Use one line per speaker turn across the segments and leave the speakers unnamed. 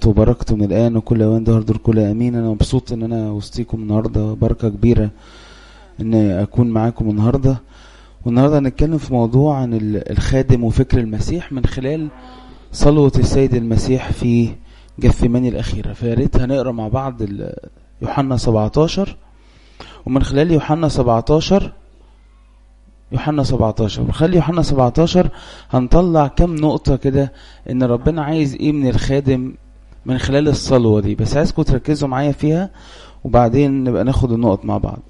نعمته وبركته من الآن وكل أوان دهر دور كل أمين أنا مبسوط إن أنا وسطيكم النهاردة بركة كبيرة إن أكون معاكم النهاردة والنهاردة هنتكلم في موضوع عن الخادم وفكر المسيح من خلال صلوة السيد المسيح في جثماني الأخيرة فياريت هنقرأ مع بعض يوحنا 17 ومن خلال يوحنا 17 يوحنا 17 وخلي يوحنا 17 هنطلع كم نقطة كده ان ربنا عايز ايه من الخادم من خلال الصلوة دي بس عايزكم تركزوا معايا فيها وبعدين نبقى ناخد النقط مع بعض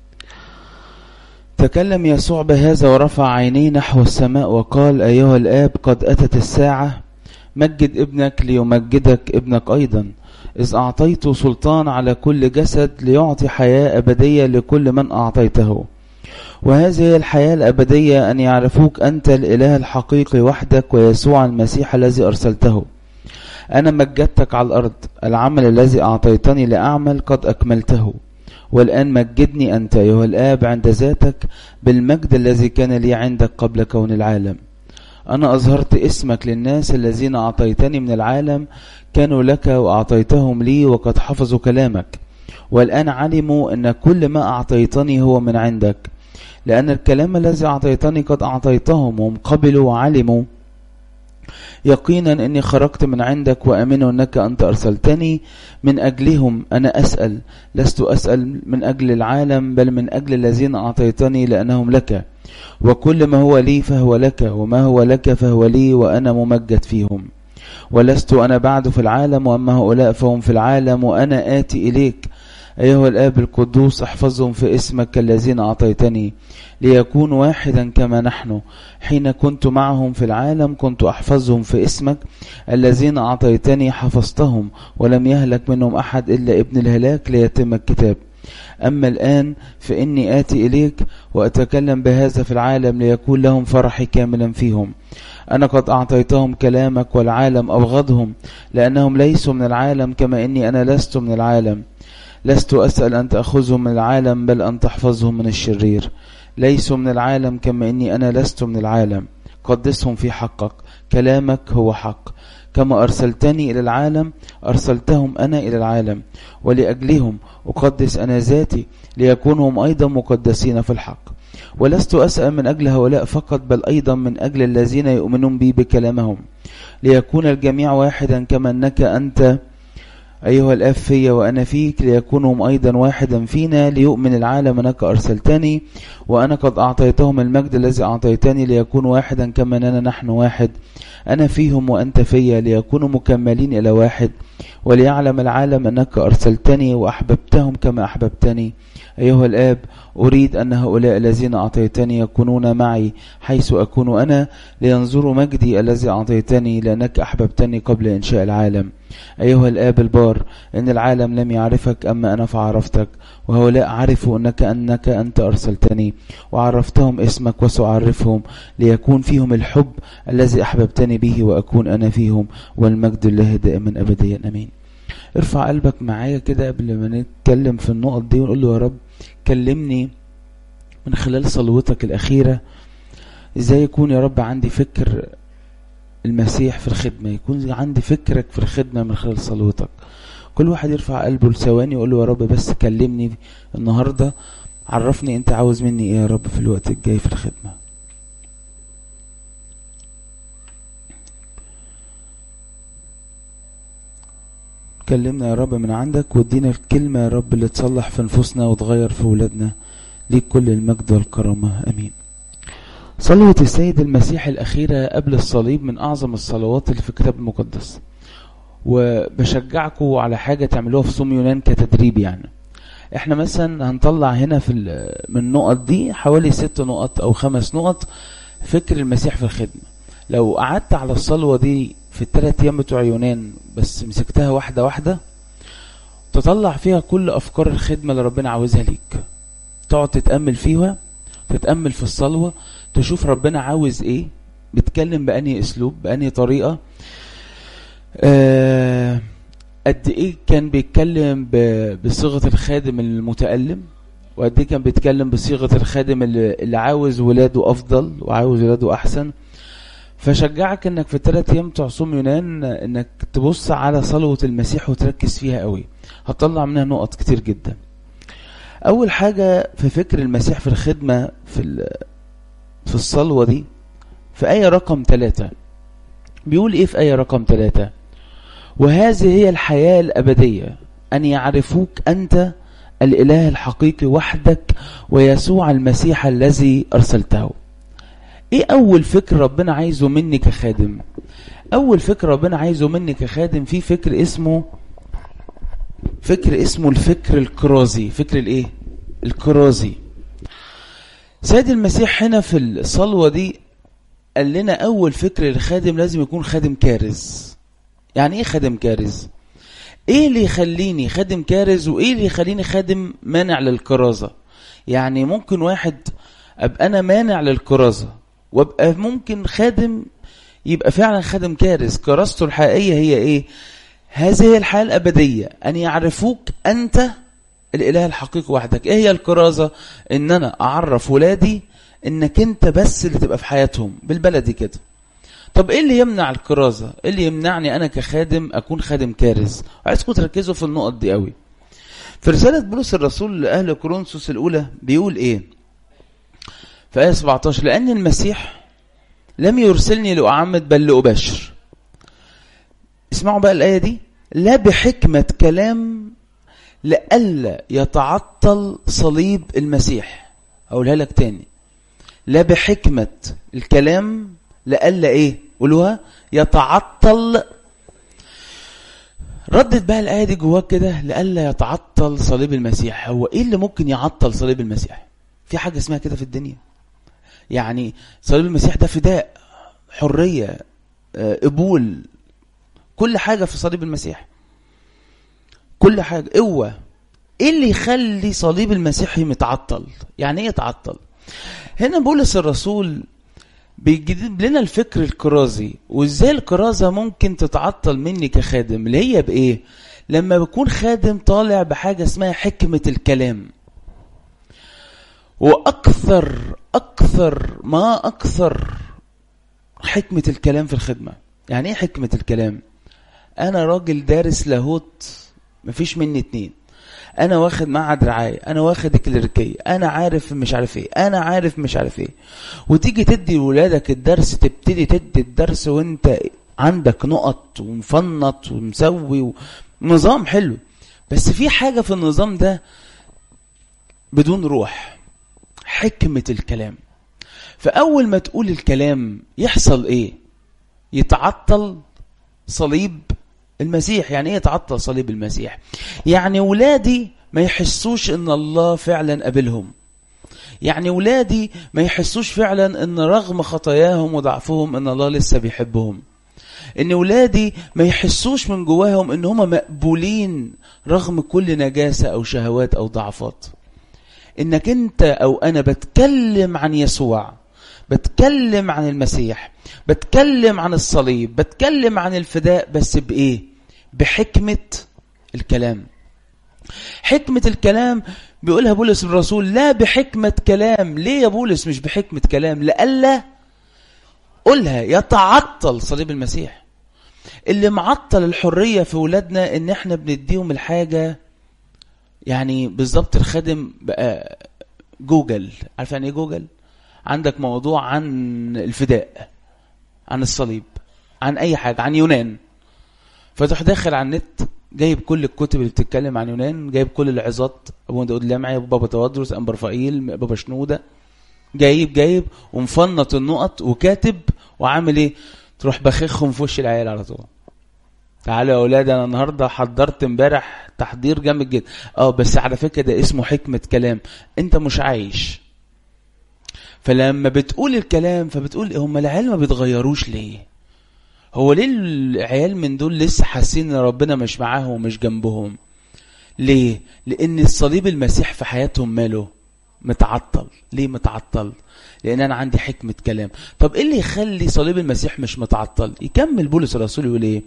تكلم يسوع بهذا ورفع عينيه نحو السماء وقال أيها الآب قد أتت الساعة مجد ابنك ليمجدك ابنك أيضا إذ أعطيت سلطان على كل جسد ليعطي حياة أبدية لكل من أعطيته وهذه هي الحياة الأبدية أن يعرفوك أنت الإله الحقيقي وحدك ويسوع المسيح الذي أرسلته أنا مجدتك على الأرض العمل الذي أعطيتني لأعمل قد أكملته والآن مجدني أنت أيها الآب عند ذاتك بالمجد الذي كان لي عندك قبل كون العالم أنا أظهرت اسمك للناس الذين أعطيتني من العالم كانوا لك وأعطيتهم لي وقد حفظوا كلامك والآن علموا أن كل ما أعطيتني هو من عندك لأن الكلام الذي أعطيتني قد أعطيتهم وهم قبلوا وعلموا يقينا أني خرجت من عندك وأمنوا أنك أنت أرسلتني من أجلهم أنا أسأل لست أسأل من أجل العالم بل من أجل الذين أعطيتني لأنهم لك وكل ما هو لي فهو لك وما هو لك فهو لي وأنا ممجد فيهم ولست أنا بعد في العالم وأما هؤلاء فهم في العالم وأنا آتي إليك أيها الآب القدوس احفظهم في اسمك الذين أعطيتني ليكون واحدا كما نحن حين كنت معهم في العالم كنت أحفظهم في اسمك الذين أعطيتني حفظتهم ولم يهلك منهم أحد إلا ابن الهلاك ليتم الكتاب أما الآن فإني آتي إليك وأتكلم بهذا في العالم ليكون لهم فرحي كاملا فيهم أنا قد أعطيتهم كلامك والعالم أبغضهم لأنهم ليسوا من العالم كما إني أنا لست من العالم لست أسأل أن تأخذهم من العالم بل أن تحفظهم من الشرير ليسوا من العالم كما إني أنا لست من العالم قدسهم في حقك كلامك هو حق كما أرسلتني إلى العالم أرسلتهم أنا إلى العالم ولأجلهم أقدس أنا ذاتي ليكونوا هم أيضا مقدسين في الحق ولست أسأل من أجل هؤلاء فقط بل أيضا من أجل الذين يؤمنون بي بكلامهم ليكون الجميع واحدا كما أنك أنت أيها الأب في وأنا فيك ليكونهم أيضا واحدا فينا ليؤمن العالم أنك أرسلتني وأنا قد أعطيتهم المجد الذي أعطيتني ليكون واحدا كما أننا نحن واحد أنا فيهم وأنت في ليكونوا مكملين إلى واحد وليعلم العالم أنك أرسلتني وأحببتهم كما أحببتني أيها الآب أريد أن هؤلاء الذين أعطيتني يكونون معي حيث أكون أنا لينظروا مجدي الذي أعطيتني لأنك أحببتني قبل إنشاء العالم أيها الآب البار إن العالم لم يعرفك أما أنا فعرفتك وهؤلاء عرفوا أنك أنك أنت أرسلتني وعرفتهم اسمك وسأعرفهم ليكون فيهم الحب الذي أحببتني به وأكون أنا فيهم والمجد لله دائما أبديا أمين ارفع قلبك معايا كده قبل ما نتكلم في النقط دي ونقول له يا رب كلمني من خلال صلوتك الأخيرة ازاي يكون يا رب عندي فكر المسيح في الخدمة يكون عندي فكرك في الخدمة من خلال صلوتك كل واحد يرفع قلبه لثواني يقول له يا رب بس كلمني النهاردة عرفني انت عاوز مني ايه يا رب في الوقت الجاي في الخدمة كلمنا يا رب من عندك وادينا الكلمة يا رب اللي تصلح في نفوسنا وتغير في ولادنا ليك كل المجد والكرامة امين صلوة السيد المسيح الأخيرة قبل الصليب من أعظم الصلوات اللي في الكتاب المقدس وبشجعكم على حاجة تعملوها في صوم يونان كتدريب يعني احنا مثلا هنطلع هنا في من النقط دي حوالي ست نقط او خمس نقط فكر المسيح في الخدمة لو قعدت على الصلوة دي في الثلاث ايام بتوع يونان بس مسكتها واحدة واحدة تطلع فيها كل افكار الخدمة اللي ربنا عاوزها ليك تقعد تتأمل فيها تتأمل في الصلوة تشوف ربنا عاوز ايه بيتكلم بأنهي اسلوب بأنهي طريقة آه قد ايه كان بيتكلم بصيغة الخادم المتألم وقد ايه كان بيتكلم بصيغة الخادم اللي, اللي عاوز ولاده افضل وعاوز ولاده احسن فشجعك انك في الثلاث ايام بتوع صوم يونان انك تبص على صلوة المسيح وتركز فيها قوي هتطلع منها نقط كتير جدا اول حاجة في فكر المسيح في الخدمة في ال- في الصلوة دي في آية رقم ثلاثة بيقول ايه في آية رقم ثلاثة وهذه هي الحياة الأبدية أن يعرفوك أنت الإله الحقيقي وحدك ويسوع المسيح الذي أرسلته ايه اول فكر ربنا عايزه مني كخادم اول فكر ربنا عايزه مني كخادم في فكر اسمه فكر اسمه الفكر الكرازي فكر الايه الكرازي سيد المسيح هنا في الصلوة دي قال لنا اول فكر للخادم لازم يكون خادم كارز يعني ايه خادم كارز ايه اللي يخليني خادم كارز وايه اللي يخليني خادم مانع للكرازة يعني ممكن واحد ابقى انا مانع للكرازة وابقى ممكن خادم يبقى فعلا خادم كارث كراسته الحقيقية هي ايه هذه هي الحياة الأبدية أن يعرفوك أنت الإله الحقيقي وحدك إيه هي الكرازة إن أنا أعرف ولادي إنك أنت بس اللي تبقى في حياتهم بالبلدي كده طب إيه اللي يمنع الكرازة إيه اللي يمنعني أنا كخادم أكون خادم كارث عايزكم تركزوا في النقط دي قوي في رسالة بولس الرسول لأهل كورنثوس الأولى بيقول إيه في آية 17 لأن المسيح لم يرسلني لأعمد بل لأبشر اسمعوا بقى الآية دي لا بحكمة كلام لئلا يتعطل صليب المسيح أقولها لك تاني لا بحكمة الكلام لئلا إيه قولوها يتعطل ردت بقى الآية دي جواك كده لئلا يتعطل صليب المسيح هو إيه اللي ممكن يعطل صليب المسيح في حاجة اسمها كده في الدنيا يعني صليب المسيح ده فداء حرية آه، قبول كل حاجة في صليب المسيح كل حاجة قوة ايه اللي يخلي صليب المسيح متعطل يعني ايه يتعطل هنا بولس الرسول بيجيب لنا الفكر الكرازي وازاي الكرازة ممكن تتعطل مني كخادم اللي هي بايه لما بكون خادم طالع بحاجة اسمها حكمة الكلام واكثر اكثر ما اكثر حكمة الكلام في الخدمة يعني ايه حكمة الكلام انا راجل دارس لاهوت مفيش مني اتنين انا واخد معهد رعاية انا واخد الكليريكية انا عارف مش عارف ايه انا عارف مش عارف ايه وتيجي تدي لولادك الدرس تبتدي تدي الدرس وانت عندك نقط ومفنط ومسوي ونظام حلو بس في حاجة في النظام ده بدون روح حكمة الكلام فأول ما تقول الكلام يحصل إيه يتعطل صليب المسيح يعني إيه يتعطل صليب المسيح يعني ولادي ما يحسوش إن الله فعلا قبلهم يعني ولادي ما يحسوش فعلا إن رغم خطاياهم وضعفهم إن الله لسه بيحبهم ان ولادي ما يحسوش من جواهم ان هم مقبولين رغم كل نجاسة او شهوات او ضعفات انك انت او انا بتكلم عن يسوع بتكلم عن المسيح بتكلم عن الصليب بتكلم عن الفداء بس بايه بحكمة الكلام حكمة الكلام بيقولها بولس الرسول لا بحكمة كلام ليه يا بولس مش بحكمة كلام لألا قولها يتعطل صليب المسيح اللي معطل الحرية في ولادنا ان احنا بنديهم الحاجة يعني بالظبط الخادم بقى جوجل عارف يعني ايه جوجل عندك موضوع عن الفداء عن الصليب عن اي حاجة عن يونان فتروح داخل على النت جايب كل الكتب اللي بتتكلم عن يونان جايب كل العظات ابو داود لمعي بابا توادرس ام برفائيل بابا شنودة جايب جايب ومفنط النقط وكاتب وعامل ايه تروح بخخهم في وش العيال على طول تعالوا يا اولاد انا النهارده حضرت امبارح تحضير جامد جدا اه بس على فكره ده اسمه حكمه كلام انت مش عايش فلما بتقول الكلام فبتقول هم العيال ما بيتغيروش ليه هو ليه العيال من دول لسه حاسين ان ربنا مش معاهم ومش جنبهم ليه لان الصليب المسيح في حياتهم ماله متعطل ليه متعطل لان انا عندي حكمه كلام طب ايه اللي يخلي صليب المسيح مش متعطل يكمل بولس الرسول يقول ايه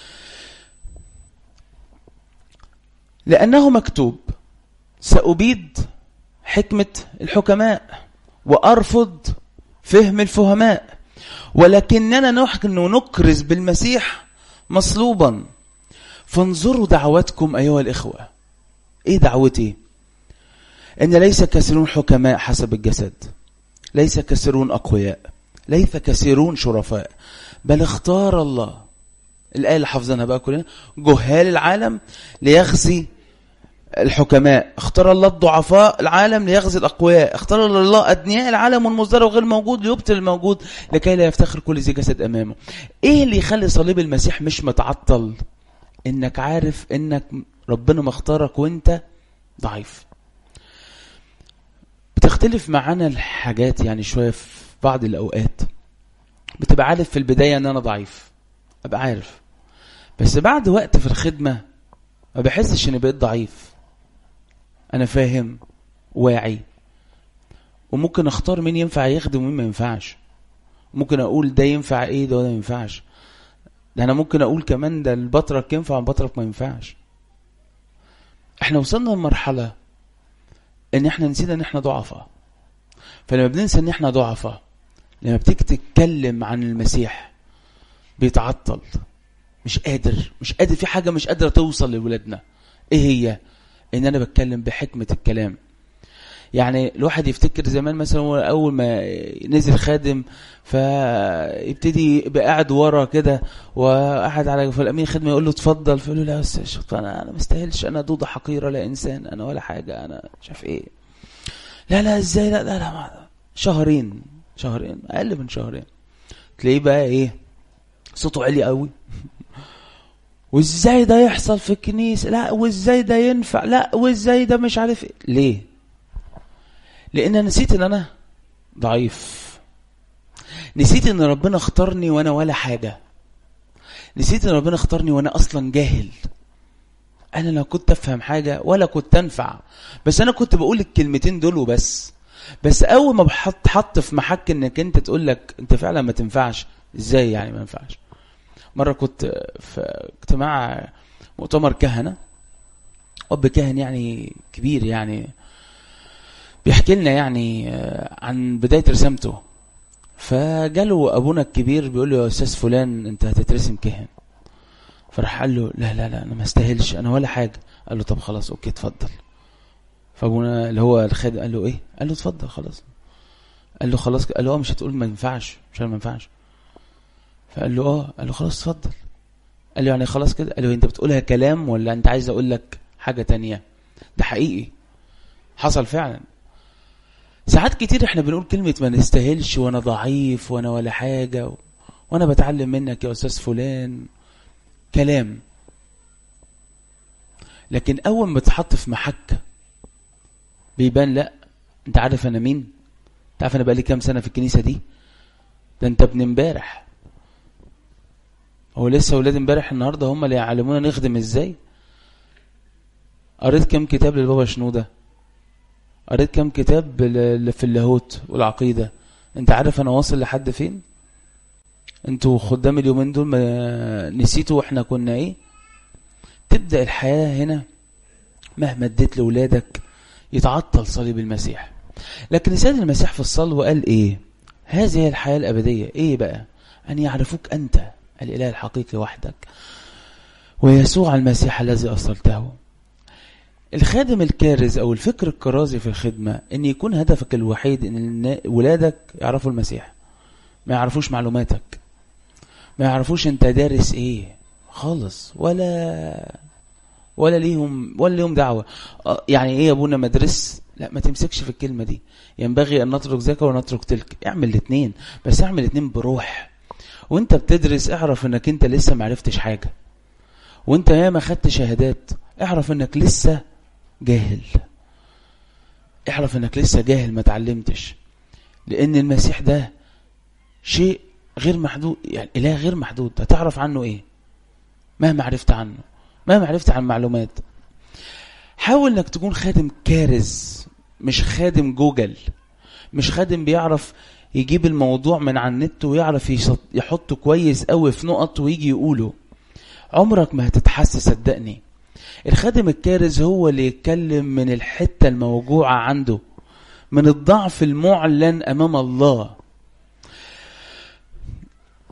لانه مكتوب سأبيد حكمة الحكماء وأرفض فهم الفهماء ولكننا نحن نكرز بالمسيح مصلوبا فانظروا دعوتكم أيها الإخوة إيه دعوتي إن ليس كثيرون حكماء حسب الجسد ليس كثيرون أقوياء ليس كثيرون شرفاء بل اختار الله الآية اللي حافظينها بقى كلنا جهال العالم ليخزي الحكماء اختار الله الضعفاء العالم ليغزي الأقوياء اختار الله أدنياء العالم والمصدر وغير موجود ليبطل الموجود لكي لا يفتخر كل ذي جسد أمامه ايه اللي يخلي صليب المسيح مش متعطل انك عارف انك ربنا مختارك وانت ضعيف بتختلف معانا الحاجات يعني شوية في بعض الأوقات بتبقى عارف في البداية ان انا ضعيف ابقى عارف بس بعد وقت في الخدمة ما بحسش اني بقيت ضعيف انا فاهم واعي وممكن اختار مين ينفع يخدم ومين ما ينفعش ممكن اقول ده ينفع ايه ده وده ما ينفعش ده انا ممكن اقول كمان ده البطرك ينفع والبطرك ما ينفعش احنا وصلنا لمرحلة ان احنا نسينا ان احنا ضعفاء فلما بننسى ان احنا ضعفاء لما بتيجي تتكلم عن المسيح بيتعطل مش قادر مش قادر في حاجة مش قادرة توصل لولادنا ايه هي ان انا بتكلم بحكمة الكلام يعني الواحد يفتكر زمان مثلا هو اول ما نزل خادم فيبتدي يبقى قاعد ورا كده وقاعد على فالامين خدمه يقول له اتفضل فيقول له لا بس انا انا ما استاهلش انا دوده حقيره لا انسان انا ولا حاجه انا مش عارف ايه لا لا ازاي لا لا لا شهرين شهرين اقل من شهرين تلاقيه بقى ايه صوته عالي قوي وازاي ده يحصل في الكنيسه لا وازاي ده ينفع لا وازاي ده مش عارف ايه ليه لان انا نسيت ان انا ضعيف نسيت ان ربنا اختارني وانا ولا حاجه نسيت ان ربنا اختارني وانا اصلا جاهل انا لو كنت افهم حاجه ولا كنت انفع بس انا كنت بقول الكلمتين دول وبس بس اول ما بحط حط في محك انك انت تقول لك انت فعلا ما تنفعش ازاي يعني ما ينفعش مره كنت في اجتماع مؤتمر كهنه اب كاهن يعني كبير يعني بيحكي لنا يعني عن بدايه رسامته فجاله ابونا الكبير بيقول له يا استاذ فلان انت هتترسم كاهن فراح قال له لا لا لا انا ما استاهلش انا ولا حاجه قال له طب خلاص اوكي اتفضل فابونا اللي هو الخادم قال له ايه قال له اتفضل خلاص قال له خلاص قال له اه مش هتقول ما ينفعش مش ما ينفعش فقال له اه قال له خلاص اتفضل قال له يعني خلاص كده قال له انت بتقولها كلام ولا انت عايز اقول لك حاجه تانية ده حقيقي حصل فعلا ساعات كتير احنا بنقول كلمة ما نستاهلش وانا ضعيف وانا ولا حاجة و... وانا بتعلم منك يا استاذ فلان كلام لكن اول ما تحط في محك بيبان لا انت عارف انا مين انت عارف انا بقالي كام سنة في الكنيسة دي ده انت ابن امبارح هو لسه ولاد امبارح النهارده هم اللي يعلمونا نخدم ازاي قريت كام كتاب للبابا شنوده قريت كام كتاب في اللاهوت والعقيدة انت عارف انا واصل لحد فين انتوا خدام اليومين دول ما نسيتوا واحنا كنا ايه تبدأ الحياة هنا مهما اديت لولادك يتعطل صليب المسيح لكن السيد المسيح في الصلوة قال ايه هذه هي الحياة الأبدية ايه بقى أن يعرفوك أنت الإله الحقيقي وحدك ويسوع المسيح الذي أرسلته الخادم الكارز او الفكر الكرازي في الخدمة ان يكون هدفك الوحيد ان ولادك يعرفوا المسيح ما يعرفوش معلوماتك ما يعرفوش انت دارس ايه خالص ولا ولا ليهم ولا ليهم دعوة يعني ايه يا ابونا مدرس لا ما تمسكش في الكلمة دي ينبغي ان نترك ذاك ونترك تلك اعمل الاثنين بس اعمل الاثنين بروح وانت بتدرس اعرف انك انت لسه معرفتش حاجة وانت ياما خدت شهادات اعرف انك لسه جاهل اعرف انك لسه جاهل ما تعلمتش لان المسيح ده شيء غير محدود يعني اله غير محدود هتعرف عنه ايه مهما عرفت عنه مهما عرفت عن معلومات حاول انك تكون خادم كارز مش خادم جوجل مش خادم بيعرف يجيب الموضوع من على النت ويعرف يحطه كويس قوي في نقط ويجي يقوله عمرك ما هتتحس صدقني الخادم الكارز هو اللي يتكلم من الحتة الموجوعة عنده من الضعف المعلن أمام الله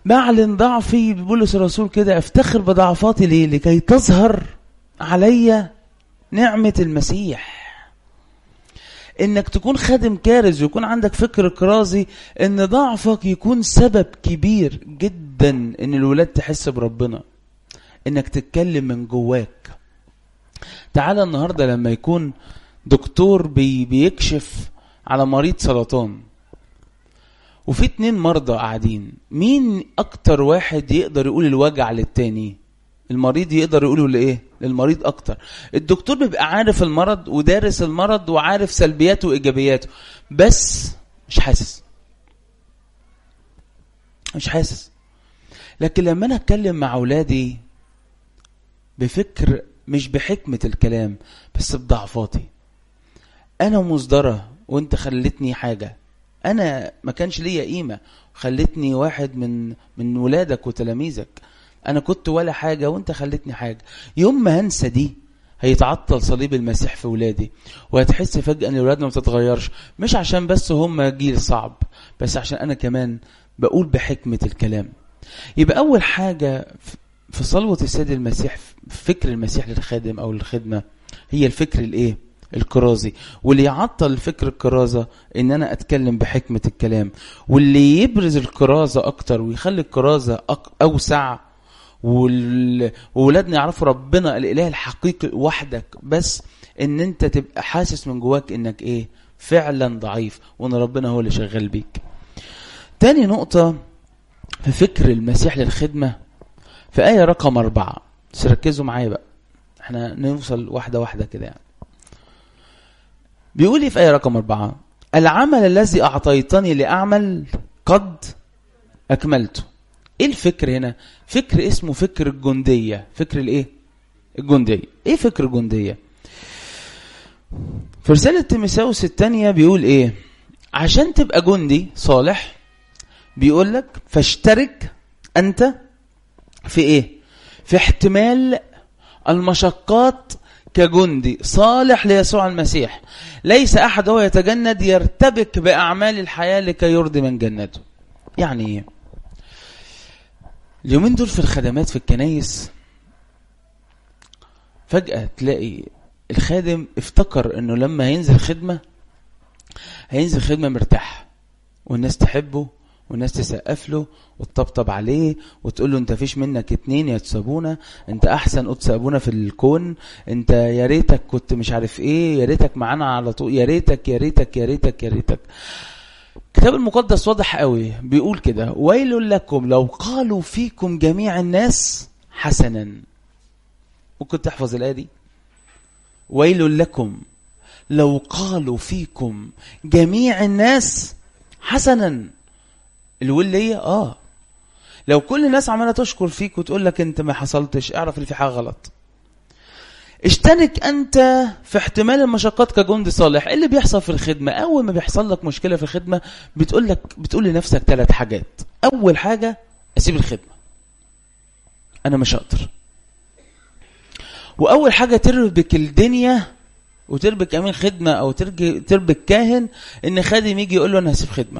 بعلن ضعفي بولس الرسول كده افتخر بضعفاتي ليه لكي تظهر علي نعمة المسيح انك تكون خادم كارز ويكون عندك فكر كرازي ان ضعفك يكون سبب كبير جدا ان الولاد تحس بربنا انك تتكلم من جواك تعالى النهارده لما يكون دكتور بي بيكشف على مريض سرطان وفي اتنين مرضى قاعدين مين اكتر واحد يقدر يقول الوجع للتاني المريض يقدر يقوله لايه للمريض اكتر الدكتور بيبقى عارف المرض ودارس المرض وعارف سلبياته وايجابياته بس مش حاسس مش حاسس لكن لما انا اتكلم مع اولادي بفكر مش بحكمة الكلام بس بضعفاتي انا مصدرة وانت خلتني حاجة انا ما كانش ليا قيمة خلتني واحد من من ولادك وتلاميذك انا كنت ولا حاجة وانت خلتني حاجة يوم ما هنسى دي هيتعطل صليب المسيح في ولادي وهتحس فجأة ان ولادنا ما بتتغيرش مش عشان بس هم جيل صعب بس عشان انا كمان بقول بحكمة الكلام يبقى اول حاجة في صلوة السيد المسيح فكر المسيح للخادم او للخدمة هي الفكر الايه الكرازي واللي يعطل الفكر الكرازة ان انا اتكلم بحكمة الكلام واللي يبرز الكرازة اكتر ويخلي الكرازة اوسع وولادنا يعرفوا ربنا الاله الحقيقي وحدك بس ان انت تبقى حاسس من جواك انك ايه فعلا ضعيف وان ربنا هو اللي شغال بيك تاني نقطة في فكر المسيح للخدمة في آية رقم أربعة بس ركزوا معايا بقى احنا نوصل واحدة واحدة كده يعني بيقول لي في آية رقم أربعة العمل الذي أعطيتني لأعمل قد أكملته ايه الفكر هنا فكر اسمه فكر الجندية فكر الايه الجندية ايه فكر الجندية في رسالة تيموثاوس الثانية بيقول ايه عشان تبقى جندي صالح بيقول لك فاشترك انت في ايه في احتمال المشقات كجندي صالح ليسوع المسيح ليس احد هو يتجند يرتبك باعمال الحياه لكي يرضي من جنته يعني ايه اليومين دول في الخدمات في الكنايس فجأة تلاقي الخادم افتكر انه لما هينزل خدمة هينزل خدمة مرتاح والناس تحبه والناس تسقف له وتطبطب عليه وتقول له انت فيش منك اتنين يا تسابونا انت احسن قدس ابونا في الكون انت يا ريتك كنت مش عارف ايه يا ريتك معانا على طول يا ريتك يا ريتك يا ريتك يا ريتك الكتاب المقدس واضح قوي بيقول كده ويل لكم لو قالوا فيكم جميع الناس حسنا ممكن تحفظ الآية دي ويل لكم لو قالوا فيكم جميع الناس حسنا الويل ليا اه لو كل الناس عماله تشكر فيك وتقول لك انت ما حصلتش اعرف ان في حاجه غلط اشترك انت في احتمال المشقات كجندي صالح ايه اللي بيحصل في الخدمه اول ما بيحصل لك مشكله في الخدمه بتقول لك بتقول لنفسك ثلاث حاجات اول حاجه اسيب الخدمه انا مش هقدر واول حاجه تربك الدنيا وتربك امين خدمه او تربك كاهن ان خادم يجي يقول له انا هسيب خدمه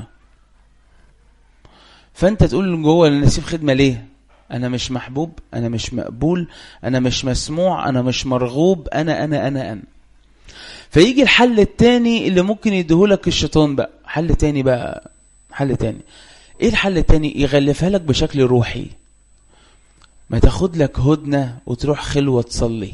فانت تقول له جوه انا هسيب خدمه ليه انا مش محبوب انا مش مقبول انا مش مسموع انا مش مرغوب انا انا انا انا فيجي الحل التاني اللي ممكن يديهولك الشيطان بقى حل تاني بقى حل تاني ايه الحل التاني يغلفها لك بشكل روحي ما تاخد لك هدنة وتروح خلوة تصلي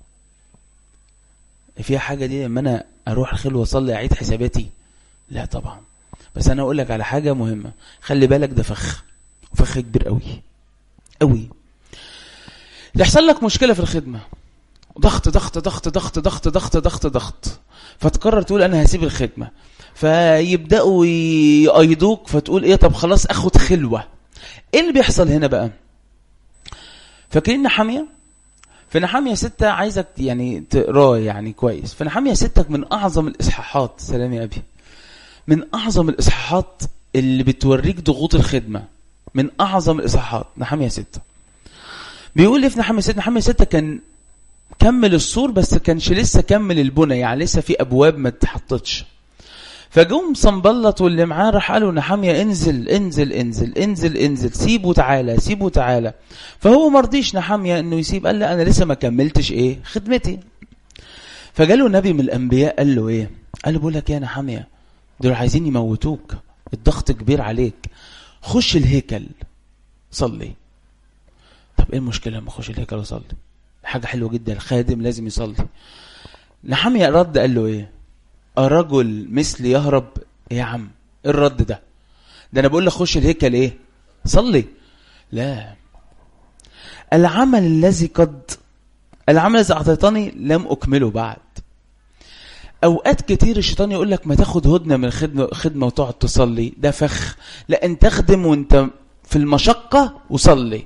فيها حاجة دي لما انا اروح الخلوة اصلي اعيد حساباتي لا طبعا بس انا اقول لك على حاجة مهمة خلي بالك ده فخ فخ كبير قوي قوي يحصل لك مشكله في الخدمه ضغط ضغط ضغط ضغط ضغط ضغط ضغط ضغط فتقرر تقول انا هسيب الخدمه فيبداوا يقيدوك فتقول ايه طب خلاص اخد خلوه ايه اللي بيحصل هنا بقى فاكرين نحاميه في نحاميه ستة عايزك يعني تقراه يعني كويس في نحاميه ستة من اعظم الاصحاحات سلام يا ابي من اعظم الاصحاحات اللي بتوريك ضغوط الخدمه من اعظم الاصحاحات نحمية ستة بيقول لي في نحمية ستة نحمية ستة كان كمل السور بس كانش لسه كمل البنى يعني لسه في ابواب ما اتحطتش فجم صنبلط واللي معاه راح قالوا نحامية انزل انزل انزل انزل انزل سيب وتعالى سيب وتعالى فهو مرضيش نحامية انه يسيب قال لا انا لسه ما كملتش ايه خدمتي فجاله نبي من الانبياء قال له ايه قال له بقول لك يا نحامية دول عايزين يموتوك الضغط كبير عليك خش الهيكل صلي طب ايه المشكله لما اخش الهيكل واصلي حاجه حلوه جدا الخادم لازم يصلي نحامية رد قال له ايه الرجل مثلي يهرب إيه يا عم ايه الرد ده ده انا بقول لك خش الهيكل ايه صلي لا العمل الذي قد العمل الذي اعطيتني لم اكمله بعد اوقات كتير الشيطان يقول لك ما تاخد هدنه من الخدمه خدمه وتقعد تصلي ده فخ لا انت اخدم وانت في المشقه وصلي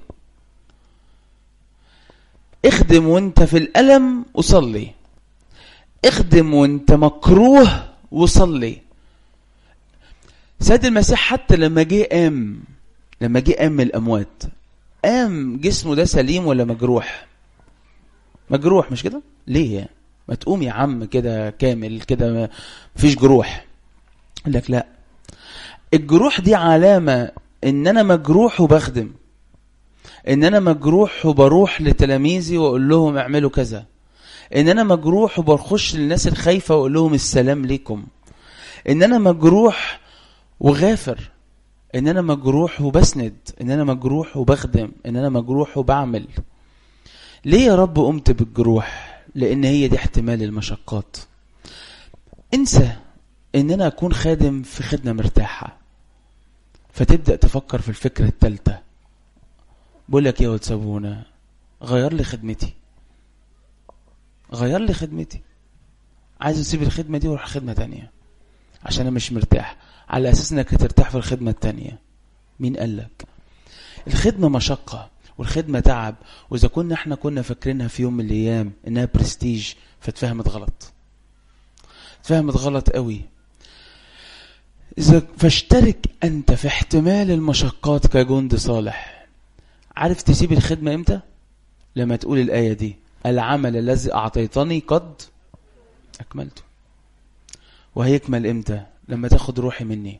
اخدم وانت في الالم وصلي اخدم وانت مكروه وصلي سيد المسيح حتى لما جه قام لما جه قام من الاموات قام جسمه ده سليم ولا مجروح مجروح مش كده ليه ما تقوم يا عم كده كامل كده مفيش جروح قال لك لا الجروح دي علامة ان انا مجروح وبخدم ان انا مجروح وبروح لتلاميذي واقول لهم اعملوا كذا ان انا مجروح وبخش للناس الخايفة واقول لهم السلام ليكم ان انا مجروح وغافر ان انا مجروح وبسند ان انا مجروح وبخدم ان انا مجروح وبعمل ليه يا رب قمت بالجروح لان هي دي احتمال المشقات انسى ان انا اكون خادم في خدمه مرتاحه فتبدا تفكر في الفكره الثالثه بقول لك يا ولد سابونا غير لي خدمتي غير لي خدمتي عايز اسيب الخدمه دي واروح خدمه تانية عشان انا مش مرتاح على اساس انك هترتاح في الخدمه التانية مين قال لك الخدمه مشقه والخدمه تعب واذا كنا احنا كنا فاكرينها في يوم من الايام انها برستيج فاتفهمت غلط اتفهمت غلط قوي اذا فاشترك انت في احتمال المشقات كجند صالح عارف تسيب الخدمه امتى لما تقول الايه دي العمل الذي اعطيتني قد اكملته وهيكمل امتى لما تاخد روحي مني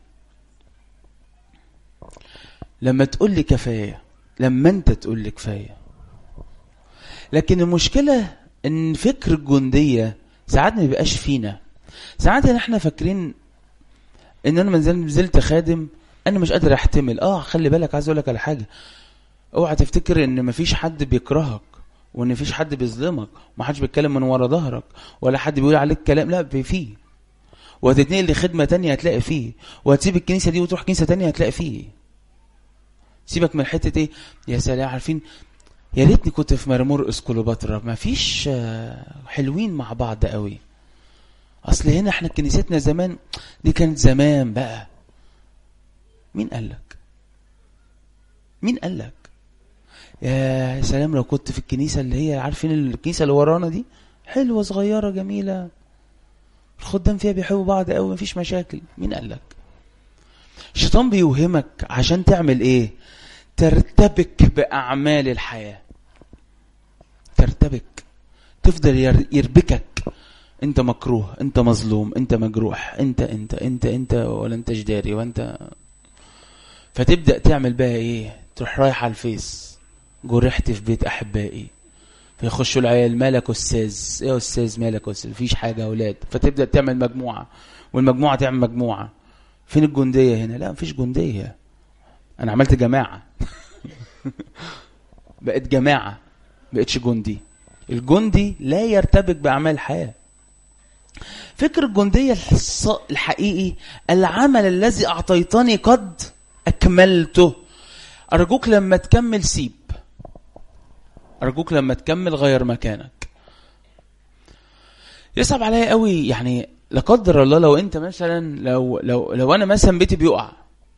لما تقول لي كفايه لما انت تقول لي كفايه لكن المشكله ان فكر الجنديه ساعات ما بيبقاش فينا ساعات احنا فاكرين ان انا نزلت خادم انا مش قادر احتمل اه خلي بالك عايز اقول لك على حاجه اوعى تفتكر ان مفيش حد بيكرهك وان مفيش حد بيظلمك ومحدش بيتكلم من ورا ظهرك ولا حد بيقول عليك كلام لا فيه وهتتنقل لخدمه تانية هتلاقي فيه وهتسيب الكنيسه دي وتروح كنيسه تانية هتلاقي فيه سيبك من حته ايه يا سلام عارفين يا ريتني كنت في مرمور اسكولوباترا ما فيش حلوين مع بعض قوي اصل هنا احنا كنيستنا زمان دي كانت زمان بقى مين قال لك مين قال لك يا سلام لو كنت في الكنيسه اللي هي عارفين الكنيسه اللي ورانا دي حلوه صغيره جميله الخدام فيها بيحبوا بعض قوي مفيش مشاكل مين قال لك الشيطان بيوهمك عشان تعمل ايه ترتبك باعمال الحياه ترتبك تفضل يربكك انت مكروه انت مظلوم انت مجروح انت انت انت انت ولا انت جداري وانت فتبدا تعمل بقى ايه تروح رايح على الفيس جرحت في بيت احبائي فيخشوا العيال مالك استاذ ايه يا استاذ مالك استاذ مفيش حاجه يا اولاد فتبدا تعمل مجموعه والمجموعه تعمل مجموعه فين الجنديه هنا لا مفيش جنديه انا عملت جماعه بقت جماعه بقتش جندي الجندي لا يرتبك باعمال الحياه فكر الجنديه الحقيقي العمل الذي اعطيتني قد اكملته ارجوك لما تكمل سيب ارجوك لما تكمل غير مكانك يصعب عليا قوي يعني لا قدر الله لو انت مثلا لو لو لو انا مثلا بيتي بيقع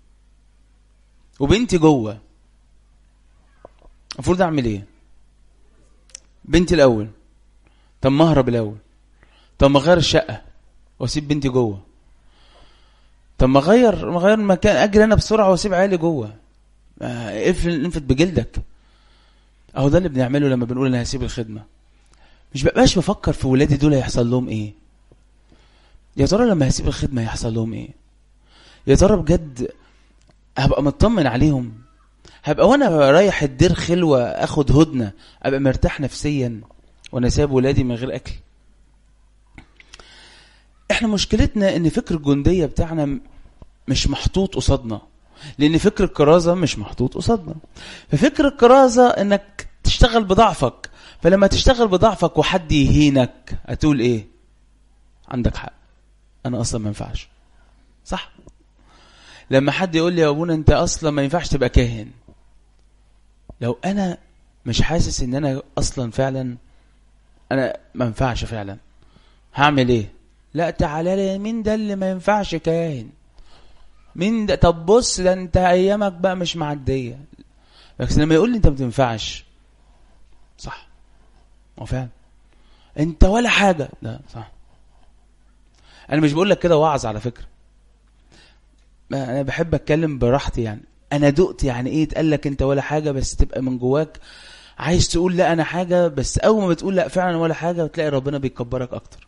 وبنتي جوه المفروض اعمل ايه بنتي الاول طب ما اهرب الاول طب ما اغير الشقه واسيب بنتي جوه طب ما اغير ما اغير المكان اجري انا بسرعه واسيب عيالي جوه اقفل انفت بجلدك اهو ده اللي بنعمله لما بنقول انا هسيب الخدمه مش بقاش بفكر في ولادي دول هيحصل لهم ايه يا ترى لما هسيب الخدمة هيحصل لهم ايه يا ترى بجد هبقى مطمن عليهم هبقى وانا رايح الدير خلوة اخد هدنة ابقى مرتاح نفسيا وانا سايب ولادي من غير اكل احنا مشكلتنا ان فكر الجندية بتاعنا م- مش محطوط قصادنا لان فكر الكرازة مش محطوط قصادنا ففكر الكرازة انك تشتغل بضعفك فلما تشتغل بضعفك وحد يهينك هتقول ايه عندك حق انا اصلا ما ينفعش صح لما حد يقول لي يا ابونا انت اصلا ما ينفعش تبقى كاهن لو انا مش حاسس ان انا اصلا فعلا انا ما ينفعش فعلا هعمل ايه لا تعالى لي مين ده اللي ما ينفعش كاهن مين ده طب بص ده انت ايامك بقى مش معديه بس لما يقول لي انت ما تنفعش صح هو فعلا انت ولا حاجه لا صح انا مش بقول لك كده وعظ على فكره ما انا بحب اتكلم براحتي يعني انا دقت يعني ايه تقال لك انت ولا حاجه بس تبقى من جواك عايز تقول لا انا حاجه بس اول ما بتقول لا فعلا ولا حاجه بتلاقي ربنا بيكبرك اكتر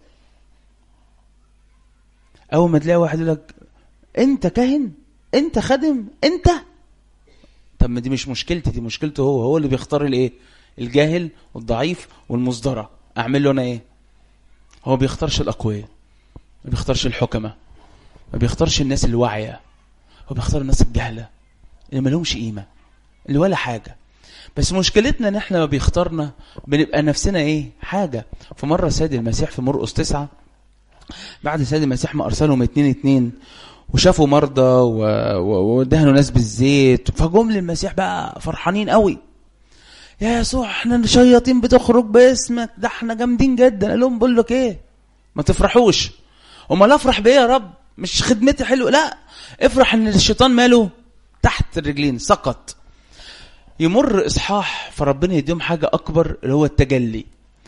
اول ما تلاقي واحد يقول لك انت كاهن انت خادم انت طب ما دي مش مشكلتي دي مشكلته هو هو اللي بيختار الايه الجاهل والضعيف والمصدرة اعمل له انا ايه هو بيختارش الاقوياء ما بيختارش الحكمة ما بيختارش الناس الواعية هو بيختار الناس الجهلة اللي ملهمش قيمة اللي ولا حاجة بس مشكلتنا ان احنا ما بيختارنا بنبقى نفسنا ايه حاجة في مرة سيد المسيح في مرقس تسعة بعد سيد المسيح ما ارسلهم اتنين اتنين وشافوا مرضى و- و- ودهنوا ناس بالزيت فجم للمسيح بقى فرحانين قوي يا يسوع احنا الشياطين بتخرج باسمك ده احنا جامدين جدا قال لهم بقول لك ايه ما تفرحوش امال افرح بايه يا رب مش خدمتي حلوه لا افرح ان الشيطان ماله تحت الرجلين سقط يمر اصحاح فربنا يديهم حاجه اكبر اللي هو التجلي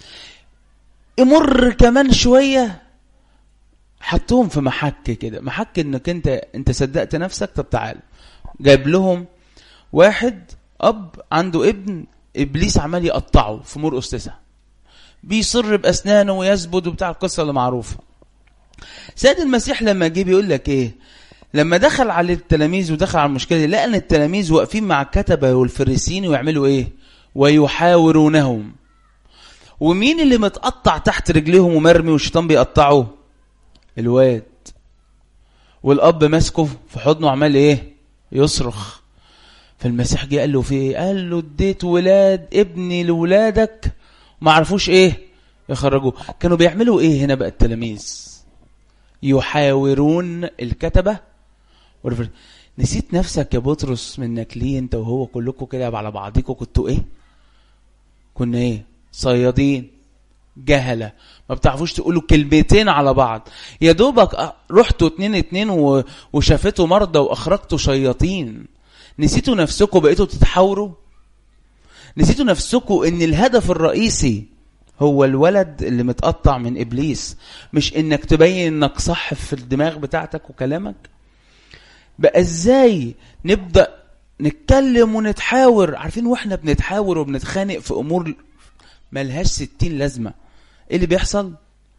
يمر كمان شويه حطوهم في محك كده محك انك انت انت صدقت نفسك طب تعال جايب لهم واحد اب عنده ابن ابليس عمال يقطعه في مرقس تسعه بيصر باسنانه ويثبت وبتاع القصه اللي معروفه سيد المسيح لما جه بيقول لك ايه لما دخل على التلاميذ ودخل على المشكله دي لقى ان التلاميذ واقفين مع الكتبه والفريسين ويعملوا ايه ويحاورونهم ومين اللي متقطع تحت رجليهم ومرمي والشيطان بيقطعه الواد والاب ماسكه في حضنه عمال ايه يصرخ فالمسيح جه قال له في ايه قال له اديت ولاد ابني لولادك ما عرفوش ايه يخرجوه كانوا بيعملوا ايه هنا بقى التلاميذ يحاورون الكتبه والفر- نسيت نفسك يا بطرس منك ليه انت وهو كلكم كده على بعضكم كنتوا ايه كنا ايه صيادين جهلة ما بتعرفوش تقولوا كلمتين على بعض يا دوبك أ- رحتوا اتنين اتنين و- وشافتوا مرضى واخرجتوا شياطين نسيتوا نفسكم بقيتوا تتحاوروا نسيتوا نفسكم ان الهدف الرئيسي هو الولد اللي متقطع من ابليس مش انك تبين انك صح في الدماغ بتاعتك وكلامك بقى ازاي نبدا نتكلم ونتحاور عارفين واحنا بنتحاور وبنتخانق في امور ملهاش ستين لازمه ايه اللي بيحصل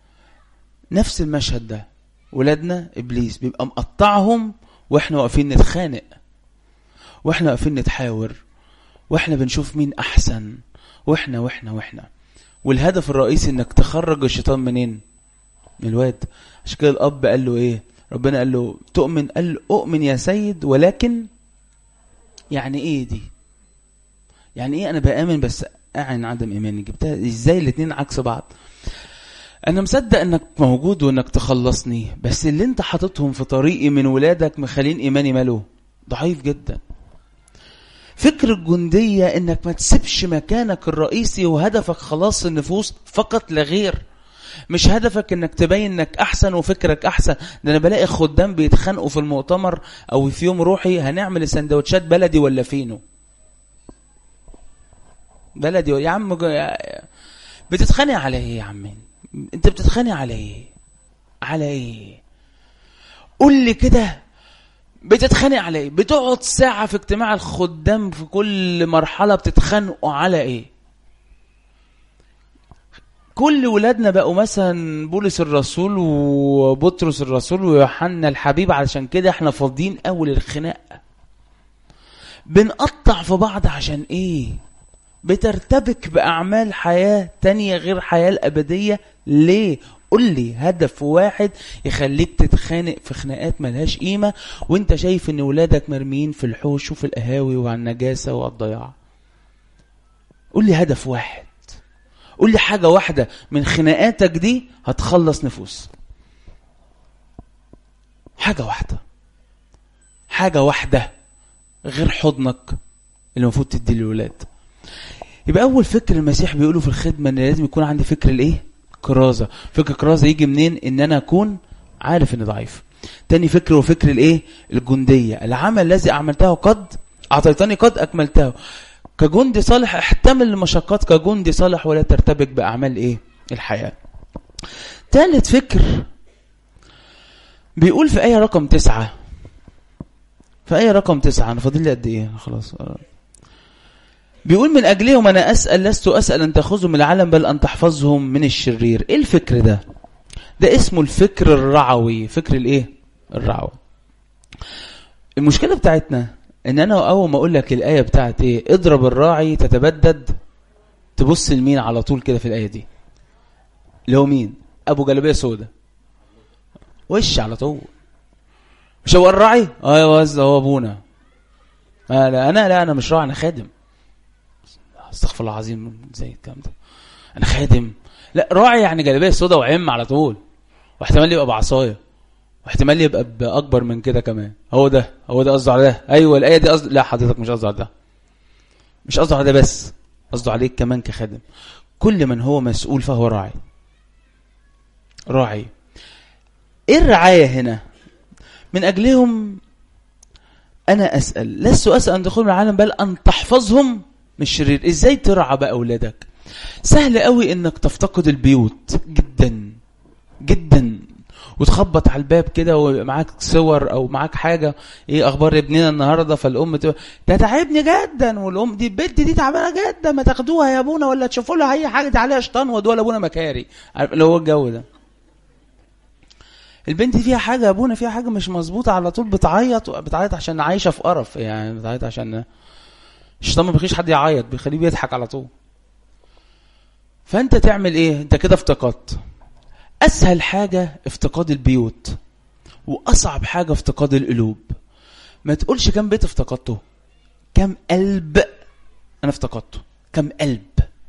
نفس المشهد ده ولادنا ابليس بيبقى مقطعهم واحنا واقفين نتخانق واحنا واقفين نتحاور واحنا بنشوف مين احسن واحنا واحنا واحنا والهدف الرئيسي انك تخرج الشيطان منين من الواد عشان كده الاب قال له ايه ربنا قال له تؤمن قال له اؤمن يا سيد ولكن يعني ايه دي يعني ايه انا بامن بس اعن عدم ايماني جبتها ازاي الاتنين عكس بعض انا مصدق انك موجود وانك تخلصني بس اللي انت حاططهم في طريقي من ولادك مخلين ايماني ماله ضعيف جدا فكر الجندية انك ما تسيبش مكانك الرئيسي وهدفك خلاص النفوس فقط لا غير مش هدفك انك تبين انك احسن وفكرك احسن ده انا بلاقي خدام بيتخانقوا في المؤتمر او في يوم روحي هنعمل سندوتشات بلدي ولا فينو بلدي يا عم جو- بتتخانق على ايه يا عم انت بتتخانق على ايه على ايه قول لي كده بتتخانق على ايه بتقعد ساعة في اجتماع الخدام في كل مرحلة بتتخانقوا على ايه كل ولادنا بقوا مثلا بولس الرسول وبطرس الرسول ويوحنا الحبيب علشان كده احنا فاضيين اول الخناق بنقطع في بعض عشان ايه بترتبك باعمال حياه تانية غير حياه الابديه ليه قول لي هدف واحد يخليك تتخانق في خناقات ملهاش قيمه وانت شايف ان ولادك مرميين في الحوش وفي القهاوي وعلى النجاسه وعلى الضياع قول لي هدف واحد قول لي حاجه واحده من خناقاتك دي هتخلص نفوس حاجه واحده حاجه واحده غير حضنك اللي المفروض تدي للولاد يبقى اول فكر المسيح بيقوله في الخدمه ان لازم يكون عندي فكر الايه كرازه فكر كرازه يجي منين ان انا اكون عارف اني ضعيف تاني فكر هو فكر الايه الجنديه العمل الذي اعملته قد اعطيتني قد اكملته كجندي صالح احتمل المشقات كجندي صالح ولا ترتبك باعمال ايه الحياه ثالث فكر بيقول في ايه رقم تسعة في ايه رقم تسعة انا فاضل لي قد ايه خلاص بيقول من اجلهم انا اسال لست اسال ان تاخذهم من العالم بل ان تحفظهم من الشرير ايه الفكر ده ده اسمه الفكر الرعوي فكر الايه الرعوي المشكله بتاعتنا ان انا اول ما اقول لك الايه بتاعت ايه اضرب الراعي تتبدد تبص لمين على طول كده في الايه دي اللي هو مين ابو جلابيه سودا وش على طول مش هو الراعي اه ده هو ابونا آه لا انا لا انا مش راعي انا خادم استغفر الله العظيم زي الكلام ده انا خادم لا راعي يعني جلابيه سودا وعم على طول واحتمال يبقى بعصايه واحتمال يبقى باكبر من كده كمان هو ده هو ده قصده على ده ايوه الايه دي قصد لا حضرتك مش قصده على ده مش قصده على ده بس قصده عليك كمان كخادم كل من هو مسؤول فهو راعي راعي ايه الرعايه هنا من اجلهم انا اسال لست اسال ان تدخلوا العالم بل ان تحفظهم من الشرير ازاي ترعى بقى اولادك سهل قوي انك تفتقد البيوت جدا جدا وتخبط على الباب كده ومعاك صور او معاك حاجه ايه اخبار ابننا النهارده فالام تبقى ده تعبني جدا والام دي البنت دي تعبانه جدا ما تاخدوها يا ابونا ولا تشوفوا لها اي حاجه دي عليها شيطان ودول ابونا مكاري عارف اللي هو الجو ده البنت فيها حاجه ابونا فيها حاجه مش مظبوطه على طول بتعيط بتعيط عشان عايشه في قرف يعني بتعيط عشان الشيطان ما بيخليش حد يعيط بيخليه بيضحك على طول فانت تعمل ايه انت كده افتقدت اسهل حاجه افتقاد البيوت واصعب حاجه افتقاد القلوب ما تقولش كم بيت افتقدته كم قلب انا افتقدته كم قلب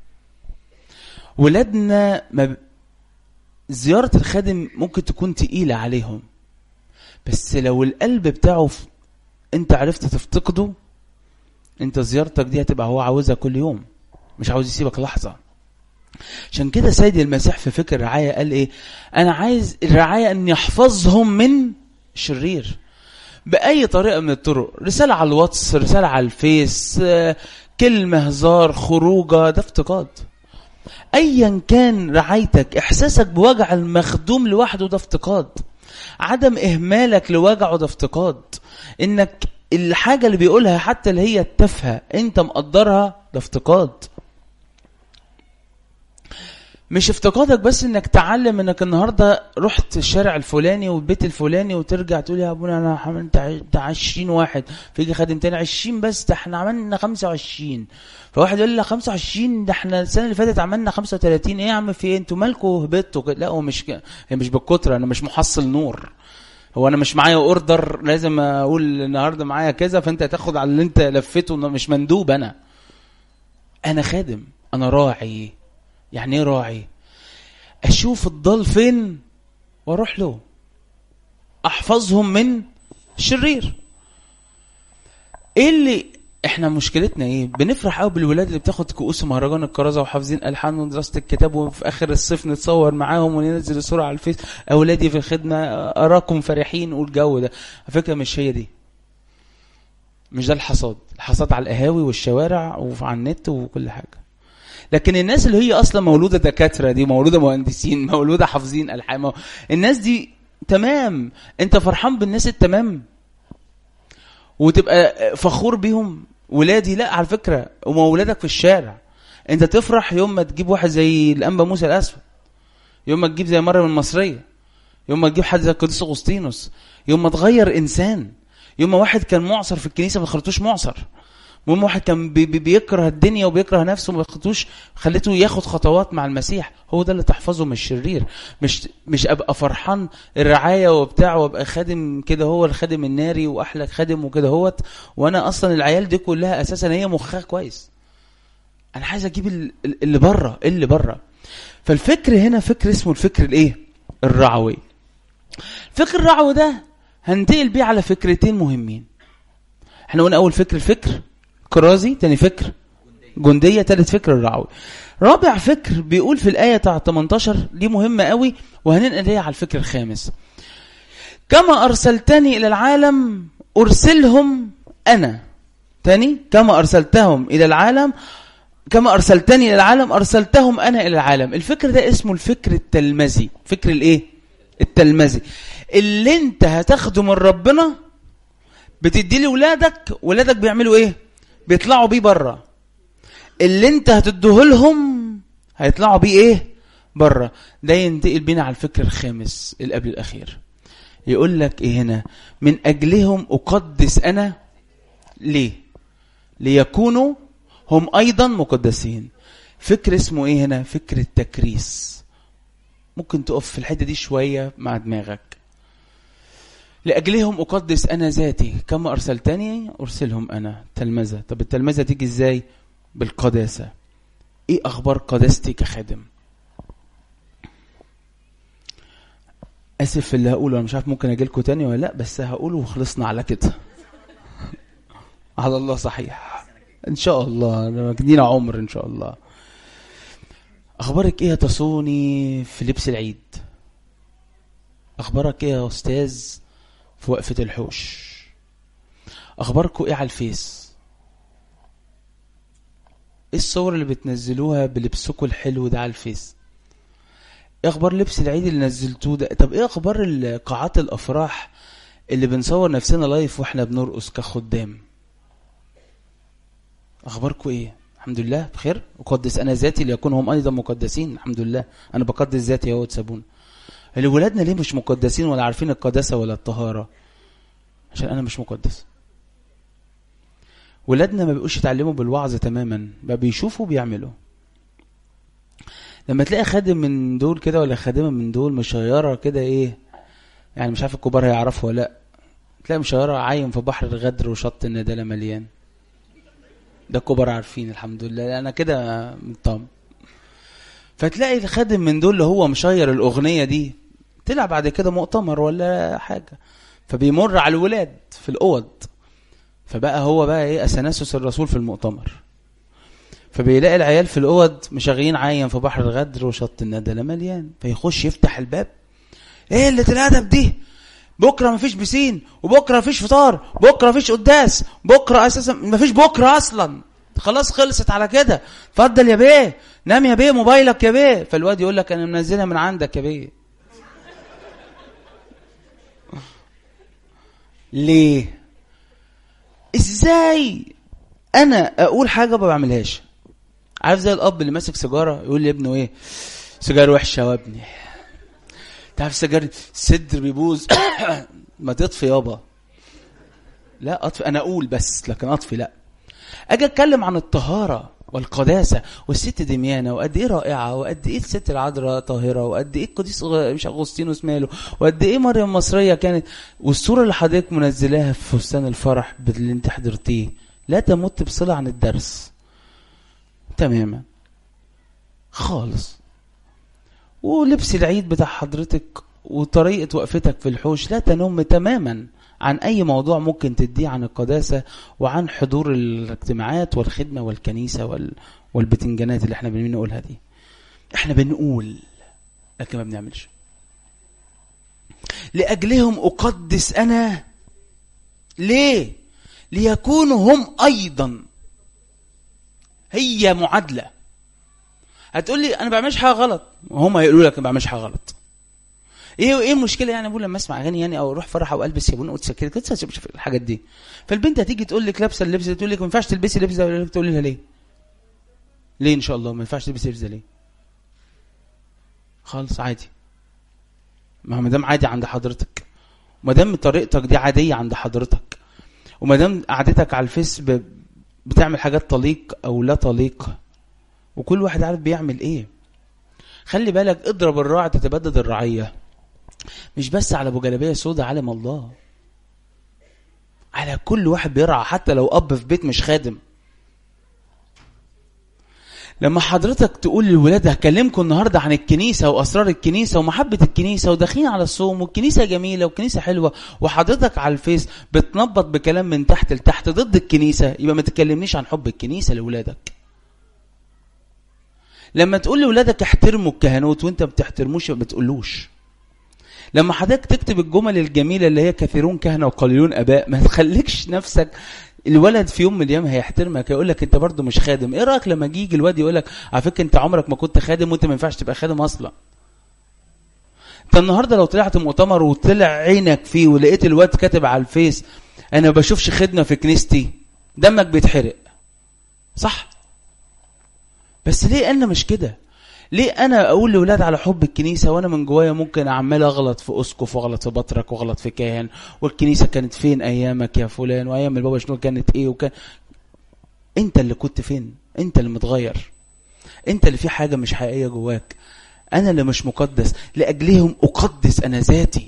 ولادنا ما ب... زيارة الخادم ممكن تكون تقيلة عليهم بس لو القلب بتاعه ف... انت عرفت تفتقده انت زيارتك دي هتبقى هو عاوزها كل يوم مش عاوز يسيبك لحظة عشان كده سيد المسيح في فكر الرعاية قال ايه انا عايز الرعاية ان يحفظهم من الشرير بأي طريقة من الطرق رسالة على الواتس رسالة على الفيس كلمة هزار خروجة ده افتقاد ايا كان رعايتك احساسك بوجع المخدوم لوحده ده افتقاد عدم اهمالك لوجعه ده افتقاد انك الحاجة اللي بيقولها حتى اللي هي التافهة انت مقدرها ده افتقاد مش افتقادك بس انك تعلم انك النهارده رحت الشارع الفلاني والبيت الفلاني وترجع تقول يا ابونا انا عملت انت 20 واحد فيجي خادم تاني 20 بس ده احنا عملنا 25 فواحد يقول لي 25 ده احنا السنه اللي فاتت عملنا 35 ايه يا عم في ايه انتوا مالكوا هبطوا لا هو مش ك... هي مش بالكتره انا مش محصل نور هو انا مش معايا اوردر لازم اقول النهارده معايا كذا فانت هتاخد على اللي انت لفيته مش مندوب انا انا خادم انا راعي يعني ايه راعي اشوف الضال فين واروح له احفظهم من الشرير ايه اللي احنا مشكلتنا ايه بنفرح قوي بالولاد اللي بتاخد كؤوس مهرجان الكرازه وحافظين الحان ودراسه الكتاب وفي اخر الصيف نتصور معاهم وننزل الصوره على الفيس اولادي في الخدمه اراكم فرحين والجو ده على فكره مش هي دي مش ده الحصاد الحصاد على القهاوي والشوارع وعلى النت وكل حاجه لكن الناس اللي هي اصلا مولوده دكاتره دي مولوده مهندسين مولوده حافظين الحان الناس دي تمام انت فرحان بالناس التمام وتبقى فخور بيهم ولادي لا على فكره هم ولادك في الشارع انت تفرح يوم ما تجيب واحد زي الانبا موسى الاسود يوم ما تجيب زي مريم المصريه يوم ما تجيب حد زي القديس اغسطينوس يوم ما تغير انسان يوم ما واحد كان معصر في الكنيسه ما خليتوش معصر المهم واحد كان بي بي بيكره الدنيا وبيكره نفسه ما خليتوش خليته ياخد خطوات مع المسيح هو ده اللي تحفظه من الشرير مش مش ابقى فرحان الرعايه وبتاع وابقى خادم كده هو الخادم الناري واحلى خادم وكده هوت وانا اصلا العيال دي كلها اساسا هي مخها كويس انا عايز اجيب ال- ال- اللي بره اللي بره فالفكر هنا فكر اسمه الفكر الايه الرعوي الفكر الرعوي ده هنتقل بيه على فكرتين مهمين احنا قلنا اول فكر الفكر كرازي تاني فكر جنديه تالت فكر الرعوي رابع فكر بيقول في الايه بتاع 18 دي مهمه قوي وهننقل هي على الفكر الخامس كما ارسلتني الى العالم ارسلهم انا تاني كما ارسلتهم الى العالم كما ارسلتني الى العالم ارسلتهم انا الى العالم الفكر ده اسمه الفكر التلمذي فكر الايه التلمذي اللي انت هتاخده من ربنا بتدي لي ولادك ولادك بيعملوا ايه بيطلعوا بيه بره اللي انت هتديه لهم هيطلعوا بيه ايه بره ده ينتقل بينا على الفكر الخامس اللي قبل الاخير يقول لك ايه هنا من اجلهم اقدس انا ليه ليكونوا هم ايضا مقدسين فكر اسمه ايه هنا فكر التكريس ممكن تقف في الحته دي شويه مع دماغك لاجلهم اقدس انا ذاتي كما ارسلتني ارسلهم انا تلمذه طب التلمذه تيجي ازاي بالقداسه ايه اخبار قداستي كخادم اسف في اللي هقوله انا مش عارف ممكن اجي لكم تاني ولا لا بس هقوله وخلصنا على كده على الله صحيح ان شاء الله مجدينا عمر ان شاء الله اخبارك ايه يا تصوني في لبس العيد اخبارك ايه يا استاذ في وقفه الحوش اخباركم ايه على الفيس ايه الصور اللي بتنزلوها بلبسكم الحلو ده على الفيس ايه اخبار لبس العيد اللي نزلتوه ده طب ايه اخبار ال- قاعات الافراح اللي بنصور نفسنا لايف واحنا بنرقص كخدام اخباركم ايه الحمد لله بخير اقدس انا ذاتي ليكون هم ايضا مقدسين الحمد لله انا بقدس ذاتي اهو تسابون اللي ولادنا ليه مش مقدسين ولا عارفين القداسه ولا الطهاره عشان انا مش مقدس ولادنا ما بيبقوش يتعلموا بالوعظ تماما بقى بيشوفوا بيعملوا لما تلاقي خادم من دول كده ولا خادمه من دول مشيره كده ايه يعني مش عارف الكبار هيعرفوا ولا لا تلاقي مشيره عايم في بحر الغدر وشط الندالة مليان ده الكبار عارفين الحمد لله انا كده مطمن فتلاقي الخادم من دول اللي هو مشير الاغنيه دي طلع بعد كده مؤتمر ولا حاجه فبيمر على الولاد في الاوض فبقى هو بقى ايه اثناسوس الرسول في المؤتمر فبيلاقي العيال في الاوض مشغلين عايم في بحر الغدر وشط الندى مليان فيخش يفتح الباب ايه اللي الادب دي بكره مفيش بسين وبكره مفيش فطار بكره مفيش قداس بكره اساسا مفيش بكره اصلا خلاص خلصت على كده اتفضل يا بيه نام يا بيه موبايلك يا بيه فالواد يقول لك انا منزلها من عندك يا بيه ليه ازاي انا اقول حاجه ما بعملهاش عارف زي الاب اللي ماسك سيجاره يقول لابنه ايه سيجاره وحشه يا ابني تعرف سيجاره الصدر بيبوظ ما تطفي يابا لا اطفي انا اقول بس لكن اطفي لا اجي اتكلم عن الطهاره والقداسه والست دميانه وقد ايه رائعه وقد ايه الست العذراء طاهره وقد ايه القديس أغ- مش اغسطينوس ماله وقد ايه مريم المصريه كانت والصوره اللي حضرتك منزلاها في فستان الفرح اللي انت حضرتيه لا تمت بصله عن الدرس تماما خالص ولبس العيد بتاع حضرتك وطريقة وقفتك في الحوش لا تنم تماما عن أي موضوع ممكن تديه عن القداسة وعن حضور الاجتماعات والخدمة والكنيسة وال... والبتنجانات اللي احنا بنقولها دي احنا بنقول لكن ما بنعملش لأجلهم أقدس أنا ليه ليكونوا هم أيضا هي معادلة هتقول لي انا ما بعملش حاجه غلط وهم هيقولوا لك ما بعملش حاجه غلط ايه ايه المشكله يعني ابوي لما اسمع اغاني يعني او اروح فرح او البس يابون وتسكر كده تسكر الحاجات دي فالبنت هتيجي تقول لك لابسه اللبس ده تقول لك ما ينفعش تلبسي اللبس ده تقول لها ليه ليه ان شاء الله ما ينفعش تلبس هيلز ليه خالص عادي ما دام عادي عند حضرتك ما دام طريقتك دي عاديه عند حضرتك وما دام قعدتك على الفيس ب... بتعمل حاجات طليق او لا طليق وكل واحد عارف بيعمل ايه خلي بالك اضرب الراعي تتبدد الرعيه مش بس على ابو جلابيه سودا علم الله على كل واحد بيرعى حتى لو اب في بيت مش خادم لما حضرتك تقول للولاد هكلمكم النهارده عن الكنيسه واسرار الكنيسه ومحبه الكنيسه وداخلين على الصوم والكنيسه جميله والكنيسه حلوه وحضرتك على الفيس بتنبط بكلام من تحت لتحت ضد الكنيسه يبقى ما تكلمنيش عن حب الكنيسه لاولادك. لما تقول لاولادك احترموا الكهنوت وانت ما بتحترموش ما بتقولوش. لما حضرتك تكتب الجمل الجميله اللي هي كثيرون كهنه وقليلون اباء ما تخليكش نفسك الولد في يوم من الايام هيحترمك هيقول لك انت برضه مش خادم ايه رايك لما يجي الواد يقول لك على فكره انت عمرك ما كنت خادم وانت ما ينفعش تبقى خادم اصلا انت النهارده لو طلعت مؤتمر وطلع عينك فيه ولقيت الواد كاتب على الفيس انا ما بشوفش خدمه في كنيستي دمك بيتحرق صح بس ليه انا مش كده ليه انا اقول لاولاد على حب الكنيسه وانا من جوايا ممكن عمال اغلط في اسقف واغلط في بطرك واغلط في كاهن والكنيسه كانت فين ايامك يا فلان وايام البابا شنو كانت ايه وكان انت اللي كنت فين انت اللي متغير انت اللي في حاجه مش حقيقيه جواك انا اللي مش مقدس لاجلهم اقدس انا ذاتي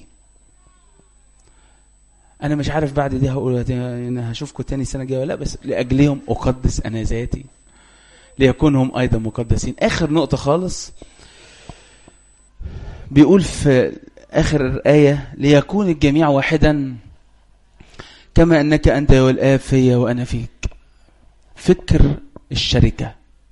انا مش عارف بعد دي هقول انا هشوفكم تاني السنه الجايه ولا لا بس لاجلهم اقدس انا ذاتي ليكون هم ايضا مقدسين اخر نقطه خالص بيقول في اخر الايه ليكون الجميع واحدا كما انك انت والاب فيا وانا فيك فكر الشركه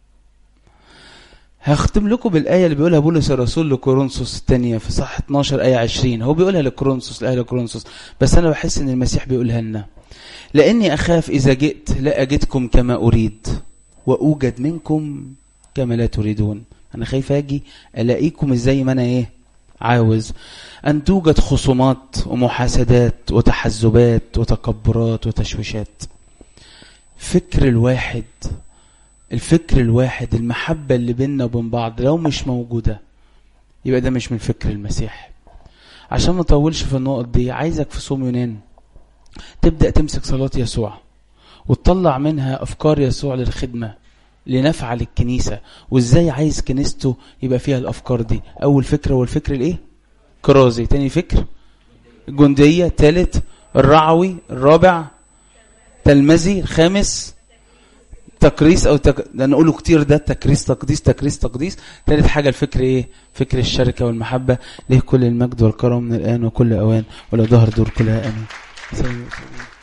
هختم لكم بالآية اللي بيقولها بولس الرسول لكورنثوس الثانية في صح 12 آية 20 هو بيقولها لكورنثوس الآية لكورنثوس بس أنا بحس إن المسيح بيقولها لنا لأني أخاف إذا جئت لا أجدكم كما أريد وأوجد منكم كما لا تريدون أنا خايف أجي ألاقيكم إزاي ما أنا إيه عاوز أن توجد خصومات ومحاسدات وتحزبات وتكبرات وتشويشات فكر الواحد الفكر الواحد المحبة اللي بيننا وبين بعض لو مش موجودة يبقى ده مش من فكر المسيح عشان ما اطولش في النقط دي عايزك في صوم يونان تبدأ تمسك صلاة يسوع وتطلع منها أفكار يسوع للخدمة لنفع للكنيسة وإزاي عايز كنيسته يبقى فيها الأفكار دي أول فكرة والفكر الإيه؟ كرازي تاني فكر الجندية تالت الرعوي الرابع تلمذي الخامس تكريس او تك... ده نقوله كتير ده تكريس تقديس تكريس تقديس ثالث حاجه الفكر ايه فكر الشركه والمحبه ليه كل المجد والكرم من الان وكل اوان ولا ظهر دور كلها امين